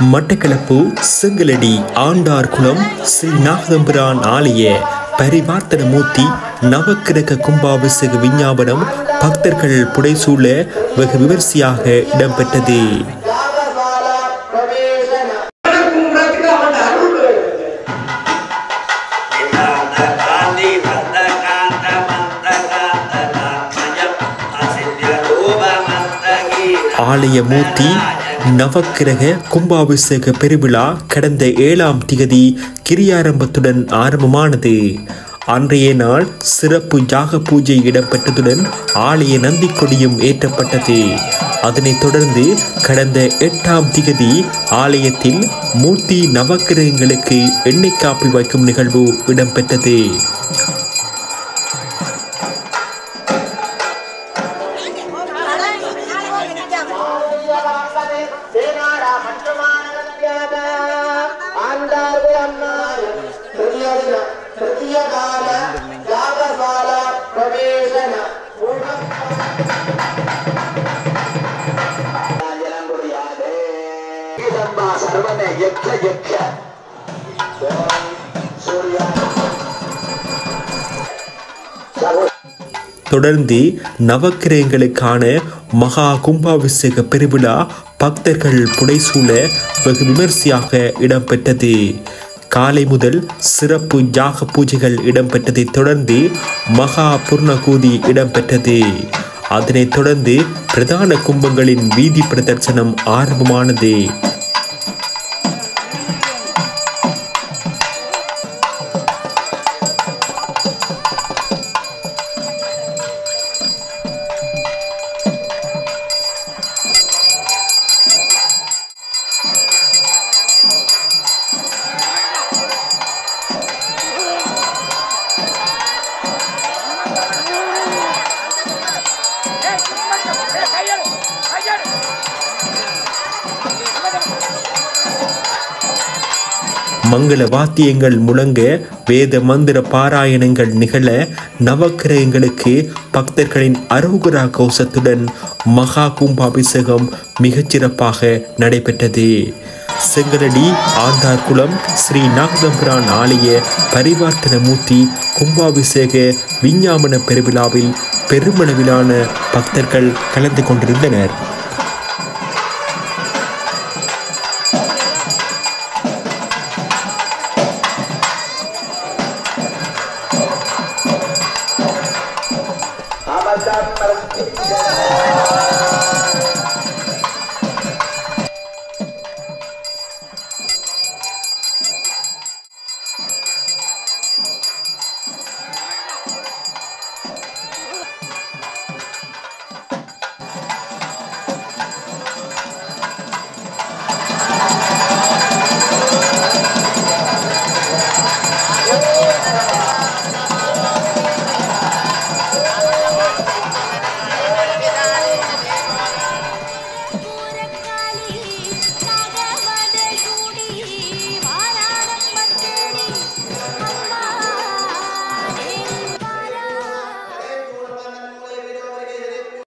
மட்டக்களப்பு செங்கலடி ஆண்டார்குளம் ஸ்ரீ நாகதம்பிரான் ஆலய பரிவர்த்தன மூர்த்தி நவக்கிரக கும்பாபிஷேக விஞ்ஞாபனம் பக்தர்கள் புடைசூழ வெகு விமர்சையாக இடம்பெற்றது கும்பிடத்துக்கு அவன் அருள் வேணும். ஆலய மூர்த்தி நவக்கிரக கும்பாபிஷேக பெருவிழா கடந்த ஏழாம் திகதி கிரியாரம்பத்துடன் ஆரம்பமானது அன்றைய நாள் சிறப்பு யாக பூஜை இடம்பெற்றதுடன் ஆலய நந்தி கொடியும் ஏற்றப்பட்டது அதனைத் தொடர்ந்து கடந்த எட்டாம் திகதி ஆலயத்தில் மூர்த்தி நவக்கிரகங்களுக்கு எண்ணெய் காப்பி வைக்கும் நிகழ்வு இடம்பெற்றது சர்வன யக்ஷ யக்ஷ சூர்யா தொடர்ந்து நவக்கிரகங்களுக்கான மகா கும்பாபிஷேக பெருவிழா பக்தர்கள் புடைசூழ வெகு விமர்சையாக இடம்பெற்றது காலை முதல் சிறப்பு யாக பூஜைகள் இடம்பெற்றதைத் தொடர்ந்து மகா பூர்ணகூதி இடம்பெற்றது அதனைத் தொடர்ந்து பிரதான கும்பங்களின் வீதி பிரதர்சனம் ஆரம்பமானது மங்கள வாத்தியங்கள் முழங்க வேத மந்திர பாராயணங்கள் நிகழ நவக்கிரகங்களுக்கு பக்தர்களின் அரோகரா கோஷத்துடன் மகா கும்பாபிஷேகம் மிகச்சிறப்பாக நடைபெற்றது செங்கலடி ஆண்டார்குளம் ஸ்ரீ நாகதம்பிரான் ஆலய பரிவர்த்தன மூர்த்தி கும்பாபிஷேக விஞ்ஞாபன பெருவிழாவில் பெருமளவிலான பக்தர்கள் கலந்து கொண்டிருந்தனர்